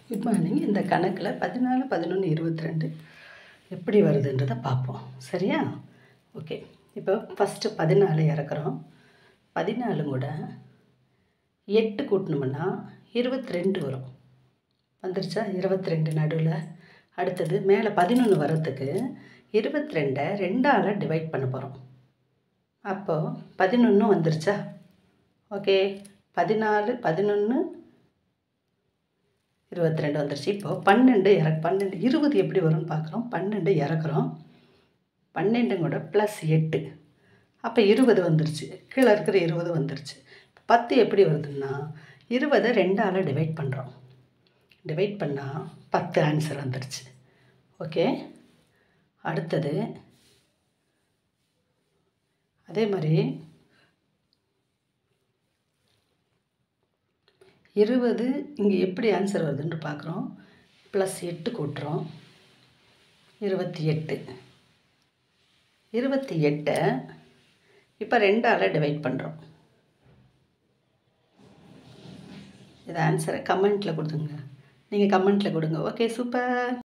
good morning இந்த கணக்கில் பதினாலு பதினொன்று இருபத்தி ரெண்டு எப்படி வருதுன்றதை பார்ப்போம் சரியா ஓகே இப்போ ஃபஸ்ட்டு பதினாலு இறக்குறோம் பதினாலு கூட எட்டு கூட்டணும்னா இருபத்தி ரெண்டு வரும் வந்துருச்சா இருபத்தி ரெண்டு நடுவில் அடுத்தது மேலே பதினொன்று வரத்துக்கு இருபத்தி ரெண்டை ரெண்டால் டிவைட் பண்ண போகிறோம் அப்போது பதினொன்று வந்துருச்சா ஓகே பதினாலு பதினொன்று இருபத்தி ரெண்டு வந்துருச்சு இப்போது பன்னெண்டு இற பன்னெண்டு இருபது எப்படி வரும்னு பார்க்குறோம் பன்னெண்டு இறக்குறோம் பன்னெண்டு கூட ப்ளஸ் எட்டு அப்போ இருபது வந்துருச்சு கீழே இருக்கிற இருபது வந்துருச்சு பத்து எப்படி வருதுன்னா இருபதை ரெண்டால் டிவைட் பண்ணுறோம் டிவைட் பண்ணால் பத்து ஆன்சர் வந்துருச்சு ஓகே அடுத்தது அதே மாதிரி இருபது இங்கே எப்படி ஆன்சர் வருதுன்னு பார்க்குறோம் ப்ளஸ் எட்டு கூட்டுறோம் இருபத்தி எட்டு இருபத்தி எட்டை இப்போ ரெண்டால் டிவைட் பண்ணுறோம் இது ஆன்சரை கமெண்ட்டில் கொடுத்துங்க நீங்கள் கமெண்ட்டில் கொடுங்க ஓகே சூப்பர்